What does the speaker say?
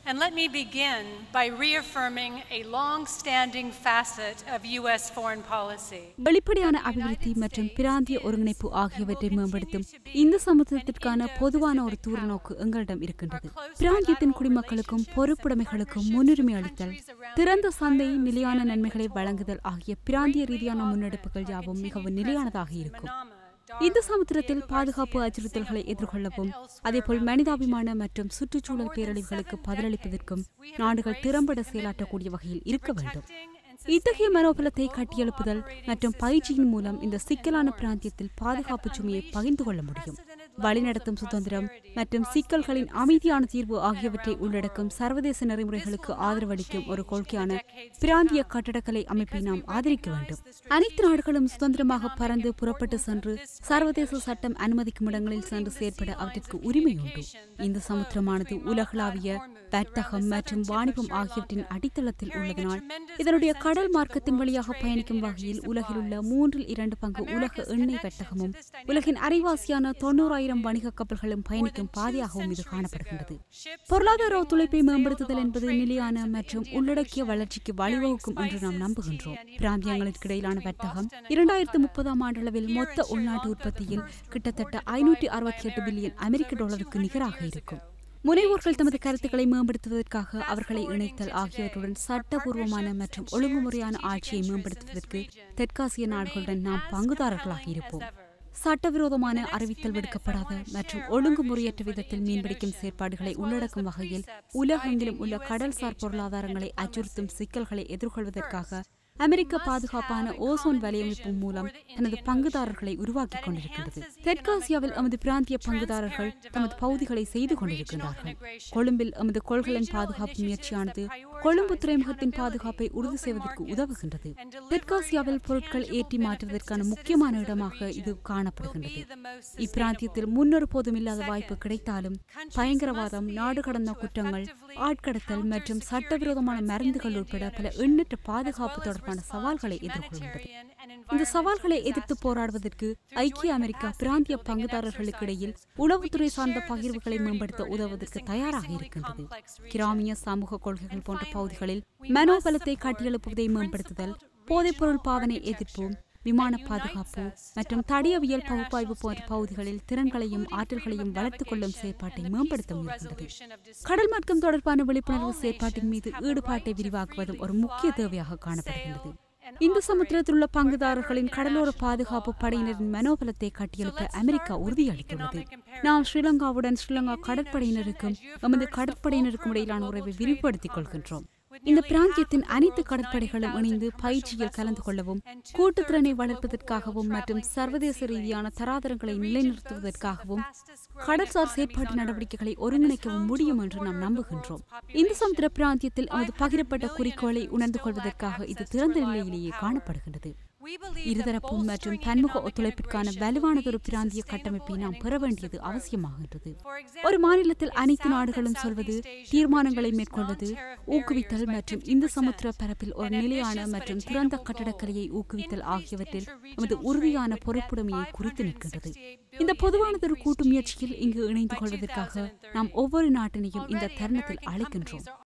And let me begin by reaffirming a long standing facet of U.S. foreign policy. வெளிப்படையான அபிவிருத்தி மற்றும் பிராந்திய ஒருங்கிணைப்பு ஆகியவற்றை மேம்படுத்தும் இந்த சமுதாயத்திற்கான பொதுவான ஒரு தூர நோக்கு எங்களிடம் இருக்கின்றது பிராந்தியத்தின் குடிமக்களுக்கும் பொறுப்புடைமைகளுக்கும் முன்னுரிமை அளித்தல் திறந்த சந்தை நிலையான நன்மைகளை வழங்குதல் ஆகிய பிராந்திய ரீதியான முன்னெடுப்புகள் யாவும் மிகவும் நிலையானதாக இருக்கும் இந்த சமுத்திரத்தில் பாதுகாப்பு அச்சுறுத்தல்களை எதிர்கொள்ளவும் அதேபோல் மனிதாபிமான மற்றும் சுற்றுச்சூழல் பேரழிவுகளுக்கு பதிலளிப்பதற்கும் நாடுகள் திறம்பட செயலாற்றக்கூடிய வகையில் இருக்க வேண்டும் இத்தகைய மனோபலத்தை கட்டியெழுப்புதல் மற்றும் பயிற்சியின் மூலம் இந்த சிக்கலான பிராந்தியத்தில் பாதுகாப்பு சுமையை பகிர்ந்து கொள்ள முடியும் வழிநடத்தும் சுதந்திரம் மற்றும் சிக்கல்களின் அமைதியான தீர்வு ஆகியவற்றை உள்ளடக்கும் சர்வதேச நெறிமுறைகளுக்கு ஆதரவளிக்கும் ஒரு கொள்கையான பிராந்திய கட்டடக்கலை அமைப்பை நாம் ஆதரிக்க வேண்டும் அனைத்து நாடுகளும் சுதந்திரமாக பறந்து புறப்பட்டு சென்று சர்வதேச சட்டம் அனுமதிக்கும் இடங்களில் சென்று செயற்பட அவற்றிற்கு உரிமை உண்டு இந்த சமுத்திரமானது உலகளாவிய வர்த்தகம் மற்றும் வாணிபம் ஆகியவற்றின் அடித்தளத்தில் உள்ளதனால் இதனுடைய கடல் மார்க்கத்தின் வழியாக பயணிக்கும் வகையில் உலகில் உள்ள மூன்றில் இரண்டு பங்கு உலக எண்ணெய் வர்த்தகமும் உலகின் அரைவாசியான தொண்ணூறாயிரம் வணிக கப்பல்களும் பயணிக்கும் பாதையாகவும் இது காணப்படுகின்றது பொருளாதார ஒத்துழைப்பை மேம்படுத்துதல் என்பது நிலையான மற்றும் உள்ளடக்கிய வளர்ச்சிக்கு வழிவகுக்கும் என்று நாம் நம்புகின்றோம் பிராந்தியங்களுக்கு இடையிலான வர்த்தகம் இரண்டாயிரத்து முப்பதாம் ஆண்டளவில் மொத்த உள்நாட்டு உற்பத்தியில் கிட்டத்தட்ட ஐநூற்றி அறுபத்தி எட்டு பில்லியன் அமெரிக்க டாலருக்கு நிகராக இருக்கும் முனைவோர்கள் தமது கருத்துக்களை மேம்படுத்துவதற்காக அவர்களை இணைத்தல் ஆகியவற்றுடன் சட்டபூர்வமான மற்றும் ஒழுங்குமுறையான ஆட்சியை மேம்படுத்துவதற்கு தெற்காசிய நாடுகளுடன் நாம் பங்குதாரர்களாக இருப்போம் சட்டவிரோதமான அறிவித்தல் விடுக்கப்படாத மற்றும் ஒழுங்குமுறையற்ற விதத்தில் மீன்பிடிக்கும் செயற்பாடுகளை உள்ளடக்கும் வகையில் உலகெங்கிலும் உள்ள கடல்சார் பொருளாதாரங்களை அச்சுறுத்தும் சிக்கல்களை எதிர்கொள்வதற்காக அமெரிக்க பாதுகாப்பான ஓசோன் வலையமைப்பு மூலம் தனது பங்குதாரர்களை உருவாக்கிக் கொண்டிருக்கின்றது தெற்காசியாவில் எமது பிராந்திய பங்குதாரர்கள் தமது பகுதிகளை செய்து கொண்டிருக்கின்றார்கள் கொழும்பில் எமது கொள்கலன் பாதுகாப்பு முயற்சியானது கொழும்பு துறைமுகத்தின் பாதுகாப்பை உறுதி செய்வதற்கு உதவுகின்றது தெற்காசியாவில் பொருட்கள் ஏற்றி மாற்றுவதற்கான முக்கியமான இடமாக இது காணப்படுகின்றது இப்பிராந்தியத்தில் முன்னொரு போதும் இல்லாத வாய்ப்பு கிடைத்தாலும் பயங்கரவாதம் நாடு கடந்த குற்றங்கள் ஆட்கடத்தல் மற்றும் சட்டவிரோதமான மருந்துகள் உட்பட பல எண்ணற்ற பாதுகாப்பு தொடர்பான சவால்களை எதிர்கொள்கின்றது இந்த சவால்களை எதிர்த்து போராடுவதற்கு ஐக்கிய அமெரிக்கா பிராந்திய பங்குதாரர்களுக்கு இடையில் உளவுத்துறை சார்ந்த பகிர்வுகளை மேம்படுத்த உதவுவதற்கு தயாராக இருக்கின்றது கிராமிய சமூக கொள்கைகள் போன்ற பகுதிகளில் மனோபலத்தை கட்டியெழுப்புவதை மேம்படுத்துதல் போதைப்பொருள் பாவனை எதிர்ப்பு விமான பாதுகாப்பு மற்றும் தடியவியல் பகுப்பாய்வு போன்ற பகுதிகளில் திறன்களையும் ஆற்றல்களையும் வளர்த்துக் கொள்ளும் செயற்பாட்டை மேம்படுத்த முயல்கின்றது கடல் மார்க்கம் தொடர்பான விழிப்புணர்வு செயற்பாட்டின் மீது ஈடுபாட்டை விரிவாக்குவதும் ஒரு முக்கிய தேவையாக காணப்படுகின்றது இந்த சமுத்திரத்தில் உள்ள பங்குதாரர்களின் கடலோர பாதுகாப்பு படையினரின் மனோபலத்தை கட்டியெழுப்ப அமெரிக்கா உறுதியளித்துள்ளது நாம் ஸ்ரீலங்காவுடன் ஸ்ரீலங்கா கடற்படையினருக்கும் எமது கடற்படையினருக்கும் இடையிலான உறவை விரிவுபடுத்திக் கொள்கின்றோம் இந்த பிராந்தியத்தின் அனைத்து கடற்படைகளும் இணைந்து பயிற்சியில் கலந்து கொள்ளவும் கூட்டுத்திறனை வளர்ப்பதற்காகவும் மற்றும் சர்வதேச ரீதியான தராதரங்களை நிலைநிறுத்துவதற்காகவும் கடற்சார் செயற்பாட்டு நடவடிக்கைகளை ஒருங்கிணைக்கவும் முடியும் என்று நாம் நம்புகின்றோம் இந்த சமுத்திர பிராந்தியத்தில் நமது பகிரப்பட்ட குறிக்கோளை உணர்ந்து கொள்வதற்காக இது திறந்த நிலையிலேயே காணப்படுகின்றது இருதரப்பு மற்றும் பன்முக ஒத்துழைப்பிற்கான வலுவானதொரு பிராந்திய கட்டமைப்பை நாம் பெற வேண்டியது அவசியமாகின்றது ஒரு மாநிலத்தில் அனைத்து நாடுகளும் சொல்வது தீர்மானங்களை மேற்கொள்வது ஊக்குவித்தல் மற்றும் இந்த சமுத்திர பரப்பில் ஒரு நிலையான மற்றும் திறந்த கட்டடக்கலையை ஊக்குவித்தல் ஆகியவற்றில் நமது உறுதியான பொறுப்புடைமையை குறித்து நிற்கின்றது இந்த பொதுவானதொரு கூட்டு முயற்சியில் இங்கு இணைந்து கொள்வதற்காக நாம் ஒவ்வொரு நாட்டினையும் இந்த தருணத்தில் அழைக்கின்றோம்